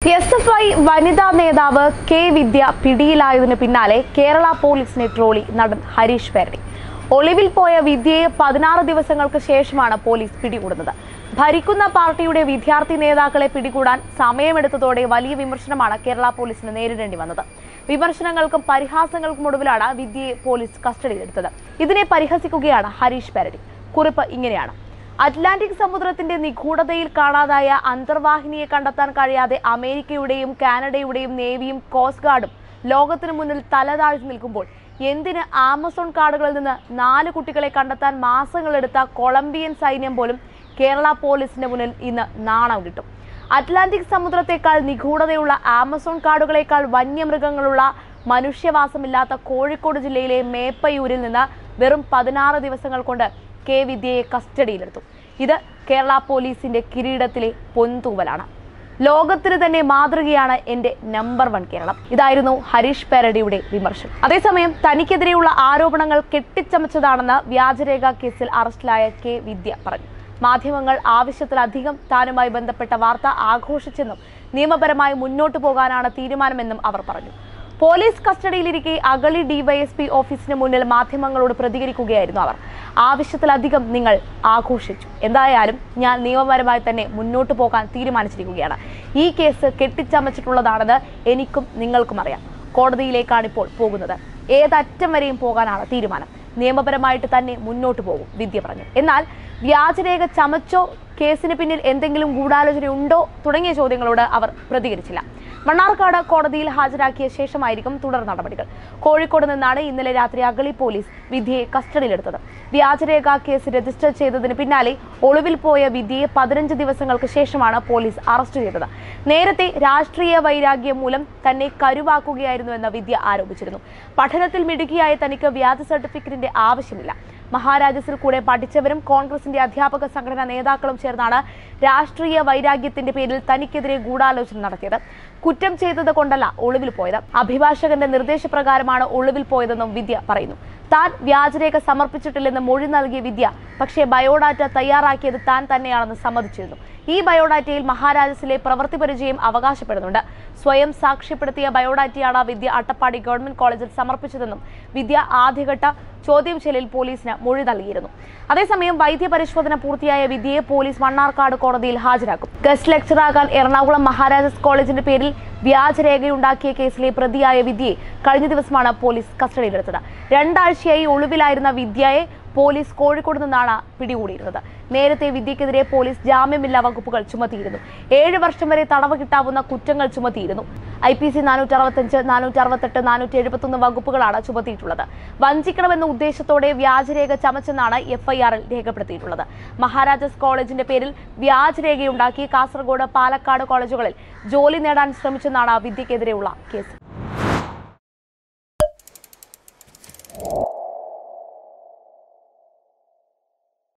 S F I വനിതാ നേതാവ് K വിദ്യ പിടിയിലായതിനു പിന്നാലെ കേരള പോലീസിനെ ട്രോളി നടൻ ഹരീഷ് പേരടി ഒളിവിൽ പോയ വിദ്യയെ പതിനാറ് ദിവസങ്ങൾക്ക് ശേഷമാണ് പോലീസ് പിടികൂടുന്നത് ഭരിക്കുന്ന പാർട്ടിയുടെ വിദ്യാർത്ഥി നേതാക്കളെ പിടികൂടാൻ സമയമെടുത്തതോടെ വലിയ വിമർശനമാണ് കേരള പോലീസിന് നേരിടേണ്ടി വന്നത് വിമർശനങ്ങൾക്കും പരിഹാസങ്ങൾക്കും ഒടുവിലാണ് വിദ്യയെ പോലീസ് കസ്റ്റഡിയിലെടുത്തത് ഇതിനെ പരിഹസിക്കുകയാണ് ഹരീഷ് പേരടി കുറിപ്പ് ഇങ്ങനെയാണ് അറ്റ്ലാന്റിക് സമുദ്രത്തിന്റെ നിഗൂഢതയിൽ കാണാതായ അന്തർവാഹിനിയെ കണ്ടെത്താൻ കഴിയാതെ അമേരിക്കയുടെയും കാനഡയുടെയും നേവിയും കോസ്റ്റ് ഗാർഡും ലോകത്തിനു മുന്നിൽ തലതാഴ്ത്തി നിൽക്കുമ്പോൾ എന്തിന് ആമസോൺ കാടുകളിൽ നിന്ന് നാല് കുട്ടികളെ കണ്ടെത്താൻ മാസങ്ങളെടുത്ത കൊളംബിയൻ സൈന്യം പോലും കേരള പോലീസിന്റെ മുന്നിൽ ഇന്ന് നാണം കിട്ടും അറ്റ്ലാന്റിക് സമുദ്രത്തെക്കാൾ നിഗൂഢതയുള്ള ആമസോൺ കാടുകളേക്കാൾ വന്യമൃഗങ്ങളുള്ള മനുഷ്യവാസമില്ലാത്ത കോഴിക്കോട് ജില്ലയിലെ മേപ്പയൂരിൽ നിന്ന് വെറും പതിനാറ് ദിവസങ്ങൾ കൊണ്ട് കെ വിദ്യയെ കസ്റ്റഡിയിലെടുത്തു ഇത് കേരള പോലീസിന്റെ കിരീടത്തിലെ പൊൻതൂവലാണ് ലോകത്തിന് തന്നെ മാതൃകയാണ് എന്റെ നമ്പർ വൺ കേരളം ഇതായിരുന്നു ഹരീഷ് പേരടിയുടെ വിമർശനം അതേസമയം തനിക്കെതിരെയുള്ള ആരോപണങ്ങൾ കെട്ടിച്ചമച്ചതാണെന്ന് വ്യാജരേഖ കേസിൽ അറസ്റ്റിലായ കെ വിദ്യ പറഞ്ഞു മാധ്യമങ്ങൾ ആവശ്യത്തിലധികം താനുമായി ബന്ധപ്പെട്ട വാർത്ത ആഘോഷിച്ചെന്നും നിയമപരമായി മുന്നോട്ടു പോകാനാണ് തീരുമാനമെന്നും അവർ പറഞ്ഞു പോലീസ് കസ്റ്റഡിയിലിരിക്കെ അഗളി ഡിവൈഎസ്പി ഓഫീസിന് മുന്നിൽ മാധ്യമങ്ങളോട് പ്രതികരിക്കുകയായിരുന്നു അവർ ആവശ്യത്തിലധികം നിങ്ങൾ ആഘോഷിച്ചു എന്തായാലും ഞാൻ നിയമപരമായി തന്നെ മുന്നോട്ട് പോകാൻ തീരുമാനിച്ചിരിക്കുകയാണ് ഈ കേസ് കെട്ടിച്ചമച്ചിട്ടുള്ളതാണെന്ന് എനിക്കും നിങ്ങൾക്കും അറിയാം കോടതിയിലേക്കാണ് ഇപ്പോൾ പോകുന്നത് ഏതറ്റം വരെയും പോകാനാണ് തീരുമാനം നിയമപരമായിട്ട് തന്നെ മുന്നോട്ട് പോകും വിദ്യ പറഞ്ഞു എന്നാൽ വ്യാജരേഖ ചമച്ചോ കേസിന് പിന്നിൽ എന്തെങ്കിലും ഗൂഢാലോചന ഉണ്ടോ തുടങ്ങിയ ചോദ്യങ്ങളോട് അവർ പ്രതികരിച്ചില്ല മണ്ണാർക്കാട് കോടതിയിൽ ഹാജരാക്കിയ ശേഷമായിരിക്കും തുടർ നടപടികൾ കോഴിക്കോട് നിന്നാണ് ഇന്നലെ രാത്രി അഗളി പോലീസ് വിധിയെ കസ്റ്റഡിയിലെടുത്തത് വ്യാജരേഖ കേസ് രജിസ്റ്റർ ചെയ്തതിന് പിന്നാലെ ഒളിവിൽ പോയ വിധിയെ പതിനഞ്ച് ദിവസങ്ങൾക്ക് ശേഷമാണ് പോലീസ് അറസ്റ്റ് ചെയ്തത് നേരത്തെ രാഷ്ട്രീയ വൈരാഗ്യം മൂലം തന്നെ കരുവാക്കുകയായിരുന്നുവെന്ന് വിദ്യ ആരോപിച്ചിരുന്നു പഠനത്തിൽ മിടുക്കിയായ തനിക്ക് വ്യാജ സർട്ടിഫിക്കറ്റിന്റെ ആവശ്യമില്ല മഹാരാജസിൽ കൂടെ പഠിച്ചവരും കോൺഗ്രസിന്റെ അധ്യാപക സംഘടനാ നേതാക്കളും ചേർന്നാണ് രാഷ്ട്രീയ വൈരാഗ്യത്തിന്റെ പേരിൽ തനിക്കെതിരെ ഗൂഢാലോചന നടത്തിയത് കുറ്റം ചെയ്തത് കൊണ്ടല്ല ഒളിവിൽ പോയത് അഭിഭാഷകന്റെ നിർദ്ദേശപ്രകാരമാണ് ഒളിവിൽ പോയതെന്നും വിദ്യ പറയുന്നു താൻ വ്യാജരേഖ സമർപ്പിച്ചിട്ടില്ലെന്ന് മൊഴി നൽകിയ വിദ്യ പക്ഷേ ബയോഡാറ്റ തയ്യാറാക്കിയത് താൻ തന്നെയാണെന്ന് സമ്മതിച്ചിരുന്നു ഈ ബയോഡാറ്റയിൽ മഹാരാജസിലെ പ്രവൃത്തി പരിചയം അവകാശപ്പെടുന്നുണ്ട് സ്വയം സാക്ഷ്യപ്പെടുത്തിയ ബയോഡാറ്റയാണ് വിദ്യ അട്ടപ്പാടി ഗവൺമെന്റ് കോളേജിൽ സമർപ്പിച്ചതെന്നും വിദ്യ ആദ്യഘട്ട ചോദ്യം ചെയ്യലിൽ പോലീസിന് മൊഴി നൽകിയിരുന്നു അതേസമയം വൈദ്യപരിശോധന പൂർത്തിയായ വിദ്യയെ പോലീസ് മണ്ണാർക്കാട് കോടതിയിൽ ഹാജരാക്കും ഗസ്റ്റ് ലെക്ചറാകാൻ എറണാകുളം മഹാരാജാസ് കോളേജിന്റെ പേരിൽ വ്യാജരേഖയുണ്ടാക്കിയ കേസിലെ പ്രതിയായ വിദ്യയെ കഴിഞ്ഞ ദിവസമാണ് പോലീസ് കസ്റ്റഡിയിലെടുത്തത് രണ്ടാഴ്ചയായി ഒളിവിലായിരുന്ന വിദ്യയെ പോലീസ് കോഴിക്കോട് നിന്നാണ് പിടികൂടിയിരുന്നത് നേരത്തെ വിദ്യക്കെതിരെ പോലീസ് ജാമ്യമില്ലാ വകുപ്പുകൾ ചുമത്തിയിരുന്നു ഏഴ് വർഷം വരെ തടവ് കിട്ടാവുന്ന കുറ്റങ്ങൾ ചുമത്തിയിരുന്നു ഐ പി സി നാനൂറ്റി അറുപത്തഞ്ച് നാനൂറ്റി അറുപത്തെട്ട് നാനൂറ്റി എഴുപത്തൊന്ന് വകുപ്പുകളാണ് ചുമത്തിയിട്ടുള്ളത് വഞ്ചിക്കണമെന്ന ഉദ്ദേശത്തോടെ വ്യാജരേഖ ചമച്ചെന്നാണ് എഫ്ഐആറിൽ രേഖപ്പെടുത്തിയിട്ടുള്ളത് മഹാരാജാസ് കോളേജിന്റെ പേരിൽ വ്യാജരേഖയുണ്ടാക്കി കാസർഗോഡ് പാലക്കാട് കോളേജുകളിൽ ജോലി നേടാൻ ശ്രമിച്ചെന്നാണ് വിദ്യക്കെതിരെയുള്ള കേസ്